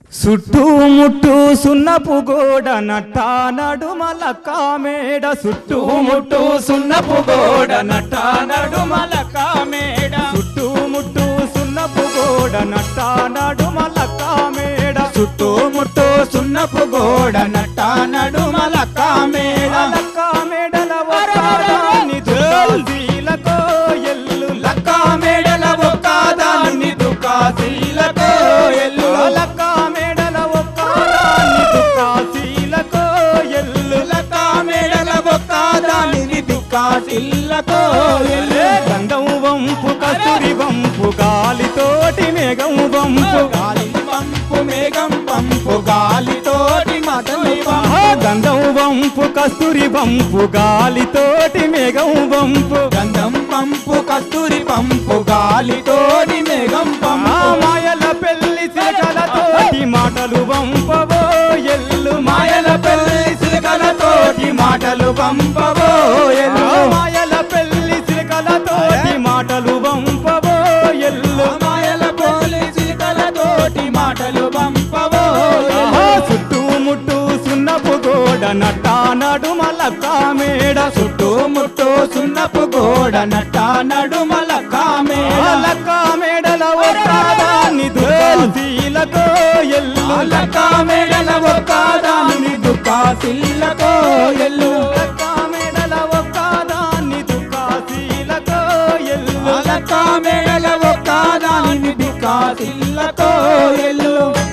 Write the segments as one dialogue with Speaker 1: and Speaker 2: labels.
Speaker 1: చుట్టూ ముట్టు సున్నపు గోడ నట్ట నడుమల కామేడ చుట్టూ ముట్టు సున్నపు గోడ నట్ట నడుమల కామేడ చుట్టూ ముట్టు సున్నపు గోడ నట్ట నడుమల కామేడ
Speaker 2: చుట్టూ ముట్టు సున్నపు గోడ నట్ట నడుమల కామేడ
Speaker 1: కామేడల ఒక్కదాన్ని దుర్గాశీలకో ఎల్లు
Speaker 2: లక్కా మేడల ఒక్కదాన్ని దుకాశీలకో ఎల్లు
Speaker 1: లక్కా మేడల ఒక్కదాన్ని దుర్గాశీలకో ఎల్లు
Speaker 2: లక్కా మేడల ఒక్కదాన్ని దుకాశీలకో ఎల్లు
Speaker 1: గంధం వంపు కస్తూరి వంపు గాలితోటి మేఘం వంపు
Speaker 2: గాలి పంపు మేఘం పంపు గాలితోటి మదలు
Speaker 1: ఆహా, గంధం వంపు కస్తూరి వంపు గాలితోటి మేఘం వంపు
Speaker 2: గంధం పంపు కస్తూరి పంపు గాలితోటి మేఘం
Speaker 1: ఆ
Speaker 2: పంపు
Speaker 1: మాయల పెళ్లి చిలకలతోటి మాటలు వంపవో ఎల్లు
Speaker 2: మాయల పెళ్లి సిలకలతోటి మాటలు పంపవో
Speaker 1: ఆ
Speaker 2: ఎల్లు
Speaker 1: మాయల పెళ్లి చిలకలతోటి మాటలు వంపవో ఎల్లు
Speaker 2: మాయల పెళ్లి సిలకలతోటి మాటలు పంపవో
Speaker 1: ఆహా, చుట్టూ ముట్టు సున్నపు గోడ నట్ట నడుమల కామేడ
Speaker 2: చుట్టూ ముట్టు సున్నపు గోడ నట్ట నడుమల కామేడ
Speaker 1: కామేడల ఒక్కదాన్ని దుర్గాశీలకో ఎల్లు
Speaker 2: కామేడల ఒక్కదాన్ని దుకాసిల్లకో ఎల్లు
Speaker 1: కామేడల ఒక్కదాన్ని దుర్గాశీలకో ఎల్లు
Speaker 2: కామేడల ఒక్కదాన్ని దుకాసిల్లకో ఎల్లు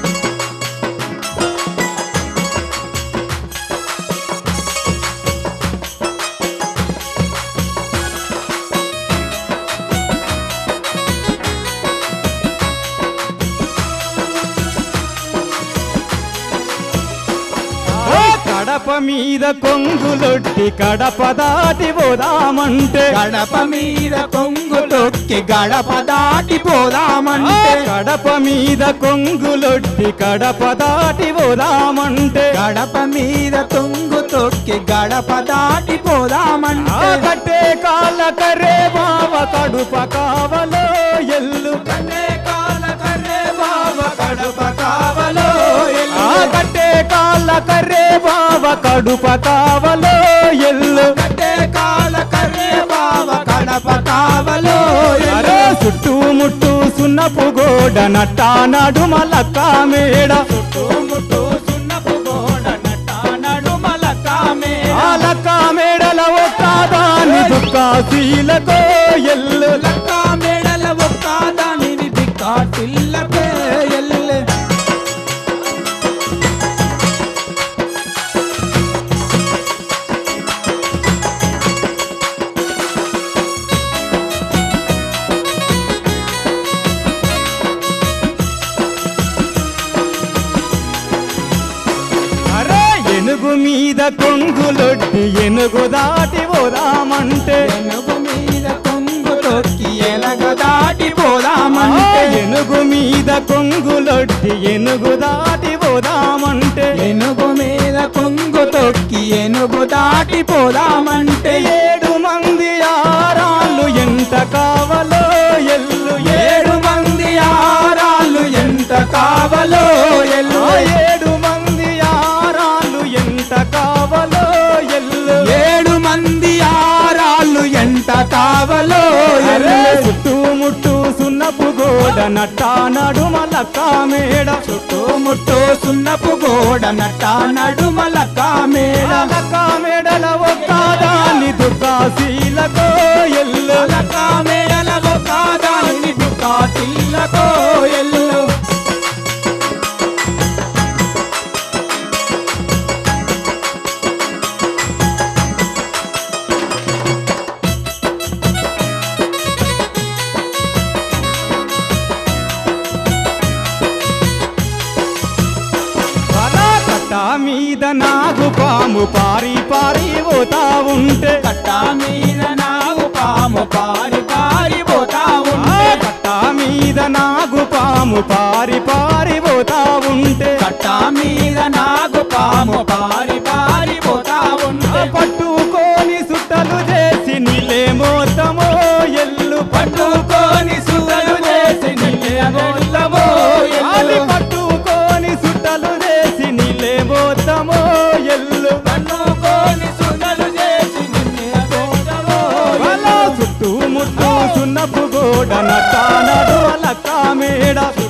Speaker 1: కడప మీద కొంగులొట్టి కడప దాటి పోదామంటే
Speaker 2: గడప మీద కొంగు తొక్కి గడప దాటి పోదామంటే
Speaker 1: కడప మీద కొంగులొట్టి కడప దాటి పోదామంటే
Speaker 2: గడప మీద కొంగు తొక్కి గడప దాటి
Speaker 1: ఆ
Speaker 2: పోదామంటే
Speaker 1: కట్టే కాళ్ళ కరే బావ కడుప కావలో ఎల్లు
Speaker 2: కన్నే కాల కర్రే బావ కడప కావలో ఎల్లు.
Speaker 1: ఆ కట్టే కాళ్ళ కర్రే బావ కడుప కావలో ఎల్లు
Speaker 2: కట్టే కాల కర్రే బావ కడప కావలో ఎల్లు.
Speaker 1: అరే చుట్టూ ముట్టు సున్నపు గోడ నట్ట నడుమల కామేడ
Speaker 2: ముట్టు సున్నపు గోడ నట్ట నడుమల కామేడ.
Speaker 1: ఆల కామేడల ఒక్కదాని దుఃఖాశీలకో ఎల్లు
Speaker 2: లక్క మేడల ఒక్క దానిని దిక్కాటిల్లకే ఎల్లె.
Speaker 1: అరే ఎనుగు మీద కొంగులొట్టి ఎనుగు దాటి పోదామంటే
Speaker 2: ఏనుగు మీద కొంగు తొక్కి ఎలగ దాటి
Speaker 1: ఆ
Speaker 2: పోదామంటే
Speaker 1: ఎనుగు మీద కొంగులొట్టి ఎనుగు దాటి పోదామంటే
Speaker 2: ఏనుగు మీద కొంగు తొక్కి ఏనుగు దాటి పోదామంటే
Speaker 1: ఏడు మంది ఆరాళ్ళు ఎంత కావలో ఎల్లు
Speaker 2: ఏడు మంది ఆరాళ్ళు ఎంత కావలో ఎల్లు
Speaker 1: ఆ ఏడు మంది ఆరాళ్ళు ఎంత కావలో ఎల్లు
Speaker 2: ఏడు మంది ఆరాళ్ళు ఎంత కావలో
Speaker 1: అరే
Speaker 2: ఎల్లు
Speaker 1: చుట్టూ ముట్టు సున్నపు గోడ నట్ట నడుమల కామేడ
Speaker 2: చుట్టూ ముట్టు సున్నపు గోడ నట్ట నడుమల కామేడ
Speaker 1: కామేడల ఒక్కదాన్ని దుఃఖాశీలకో ఎల్లు
Speaker 2: కామేడల ఒక దాని దుకాటిల్లకో ఎల్లు
Speaker 1: కట్ట మీద నాగు పాము పారి పారి పోతా ఉంటే
Speaker 2: కట్ట మీద నాగు పాము పారి పారి పోతా
Speaker 1: ఆ
Speaker 2: ఉంటే
Speaker 1: కట్ట మీద నాగు పాము పారి పారి పోతా ఉంటే
Speaker 2: కట్ట మీద నాగు పాము పారి పారి పోతా ఉంటే
Speaker 1: పట్టుకొని సుట్టలు చేసి నీలే మోతమో ఎల్లు
Speaker 2: పట్టుకొని సుగలు చేసి నిలబోల్లమో
Speaker 1: అది
Speaker 2: ఎల్లు
Speaker 1: పట్టుకొని సుట్టలు గోడ నట్ట నడుమలక్క మేడ